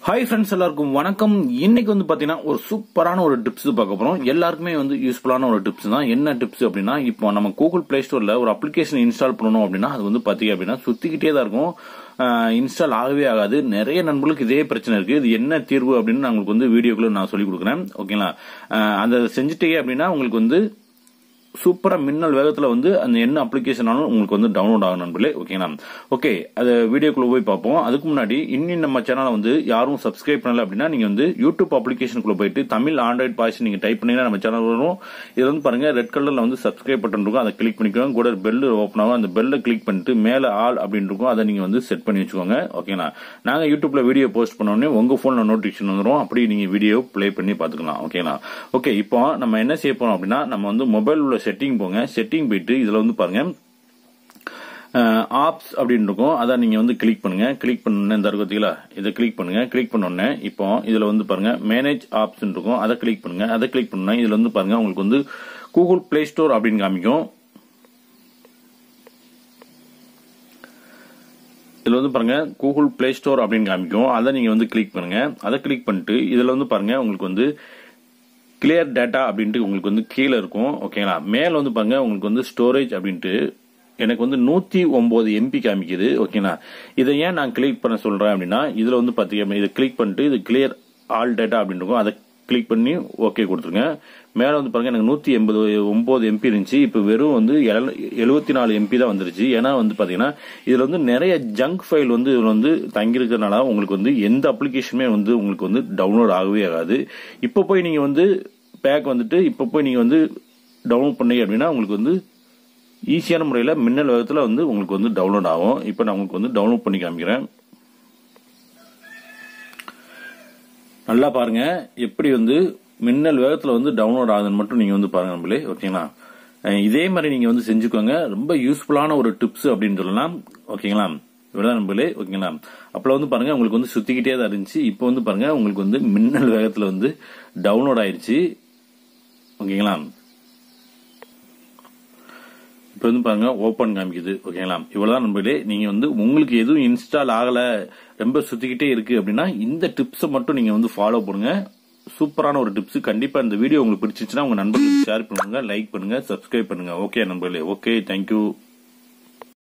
hi friends எல்லாருக்கும் வணக்கம் இன்னைக்கு வந்து பாத்தீங்கன்னா ஒரு சூப்பரான ஒரு டிப்ஸ் பார்க்க போறோம் எல்லாருக்குமே வந்து யூஸ்ஃபுல்லான ஒரு டிப்ஸ் தான் என்ன டிப்ஸ் அப்படின்னா இப்போ நம்ம கூகுள் பிளே ஸ்டோர்ல ஒரு அப்ளிகேஷன் இன்ஸ்டால் பண்ணணும் அப்படின்னா அது வந்து பாத்தீங்க அப்படின்னா சுத்திக்கிட்டே தான் இருக்கும் இன்ஸ்டால் ஆகவே ஆகாது நிறைய நண்பர்களுக்கு இதே பிரச்சனை இருக்கு இது என்ன தீர்வு அப்படின்னு நான் உங்களுக்கு வந்து வீடியோக்குள்ள நான் சொல்லி கொடுக்குறேன் ஓகேங்களா அஹ் அந்த செஞ்சுட்டீங்க அப்படின்னா உங்களுக்கு வந்து சூப்பரா மின்னல் வேகத்துல வந்து அந்த என்ன அப்ளிகேஷனாலும் உங்களுக்கு வந்து டவுன்லோட் ஆகும் நண்பர்களே ஓகேங்களா ஓகே அது வீடியோக்குள்ள போய் பார்ப்போம் அதுக்கு முன்னாடி இன்னும் நம்ம சேனலை வந்து யாரும் சப்ஸ்கிரைப் பண்ணல அப்படின்னா நீங்க வந்து யூடியூப் அப்ளிகேஷனுக்குள்ள போயிட்டு தமிழ் ஆண்ட்ராய்ட் பாய்ஸ் நீங்க டைப் பண்ணீங்கன்னா நம்ம சேனல் வரும் இது வந்து பாருங்க ரெட் கலர்ல வந்து சப்ஸ்கிரைப் பட்டன் இருக்கும் அதை கிளிக் பண்ணிக்கோங்க கூட பெல் ஓப்பன் ஆகும் அந்த பெல்ல கிளிக் பண்ணிட்டு மேல ஆல் அப்படின்னு இருக்கும் அதை நீங்க வந்து செட் பண்ணி வச்சுக்கோங்க ஓகேங்களா நாங்க யூடியூப்ல வீடியோ போஸ்ட் பண்ண உடனே உங்க போன்ல நோட்டிபிகேஷன் வந்துடும் அப்படி நீங்க வீடியோ ப்ளே பண்ணி பாத்துக்கலாம் ஓகேங்களா ஓகே இப்போ நம்ம என்ன செய்ய போறோம் அப்படின்னா நம்ம வந்து மொபைல் உள்ள செட்டிங் போங்க செட்டிங் போயிட்டு இதுல வந்து பாருங்க ஆப்ஸ் அப்படின்னு இருக்கும் அதை நீங்க வந்து கிளிக் பண்ணுங்க கிளிக் பண்ண இந்த இருக்கீங்களா இதை கிளிக் பண்ணுங்க கிளிக் பண்ண உடனே இப்போ இதுல வந்து பாருங்க மேனேஜ் ஆப்ஸ் இருக்கும் அதை கிளிக் பண்ணுங்க அதை கிளிக் பண்ணா இதுல வந்து பாருங்க உங்களுக்கு வந்து கூகுள் பிளே ஸ்டோர் அப்படின்னு காமிக்கும் இதுல வந்து பாருங்க கூகுள் பிளே ஸ்டோர் அப்படின்னு காமிக்கும் அதை நீங்க வந்து கிளிக் பண்ணுங்க அதை கிளிக் பண்ணிட்டு இதுல வந்து பாருங்க உங்களுக்கு வந்து கிளியர் டேட்டா அப்படின்ட்டு உங்களுக்கு வந்து கீழே இருக்கும் ஓகேங்களா மேல வந்து பாருங்க உங்களுக்கு வந்து ஸ்டோரேஜ் அப்படின்ட்டு எனக்கு வந்து நூத்தி ஒன்பது எம்பி காமிக்குது ஓகேங்களா இதை ஏன் நான் கிளிக் பண்ண சொல்றேன் அப்படின்னா இதுல வந்து பாத்தீங்க இதை கிளிக் பண்ணிட்டு இது கிளியர் ஆல் டேட்டா அப்படின்னு இருக்கும் அதை கிளிக் பண்ணி ஓகே கொடுத்துருங்க மேல வந்து பாருங்க எனக்கு நூத்தி எண்பது ஒன்பது எம்பி இருந்துச்சு இப்ப வெறும் வந்து எழுபத்தி நாலு எம்பி தான் வந்துருச்சு ஏன்னா வந்து பாத்தீங்கன்னா இதுல வந்து நிறைய ஜங்க் ஃபைல் வந்து இதுல வந்து தங்கியிருக்கிறதுனால உங்களுக்கு வந்து எந்த அப்ளிகேஷனுமே வந்து உங்களுக்கு வந்து டவுன்லோட் ஆகவே ஆகாது இப்ப போய் நீங்க வந்து பேக் வந்துட்டு இப்ப போய் நீங்க வந்து டவுன்லோட் பண்ணீங்க அப்படின்னா உங்களுக்கு வந்து ஈஸியான முறையில் மின்னல் வேகத்தில் வந்து உங்களுக்கு வந்து டவுன்லோட் ஆகும் இப்போ நான் உங்களுக்கு வந்து டவுன்லோட் பண்ணி காமிக்கிறேன் நல்லா பாருங்க எப்படி வந்து மின்னல் வேகத்தில் வந்து டவுன்லோட் ஆகுதுன்னு மட்டும் நீங்க வந்து பாருங்க நம்மளே ஓகேங்களா இதே மாதிரி நீங்க வந்து செஞ்சுக்கோங்க ரொம்ப யூஸ்ஃபுல்லான ஒரு டிப்ஸ் அப்படின்னு சொல்லலாம் ஓகேங்களா இவ்வளவுதான் நம்மளே ஓகேங்களா அப்பல வந்து பாருங்க உங்களுக்கு வந்து சுத்திக்கிட்டே தான் இருந்துச்சு இப்போ வந்து பாருங்க உங்களுக்கு வந்து மின்னல் வேகத்தில் வந்து டவுன்லோட் ஆயிருச்சு ஓகேங்களா இப்போ வந்து பாருங்க ஓப்பன் காமிக்குது ஓகேங்களா இவ்வளவுதான் நண்பர்களே நீங்க வந்து உங்களுக்கு எதுவும் இன்ஸ்டால் ஆகல ரொம்ப சுத்திக்கிட்டே இருக்கு அப்படின்னா இந்த டிப்ஸை மட்டும் நீங்க வந்து ஃபாலோ பண்ணுங்க சூப்பரான ஒரு டிப்ஸ் கண்டிப்பா இந்த வீடியோ உங்களுக்கு பிடிச்சிச்சுன்னா உங்க நண்பர்களுக்கு ஷேர் பண்ணுங்க லைக் பண்ணுங்க சப்ஸ்கிரைப் பண்ணுங்க ஓகே நண்பர்களே ஓகே தேங்க்யூ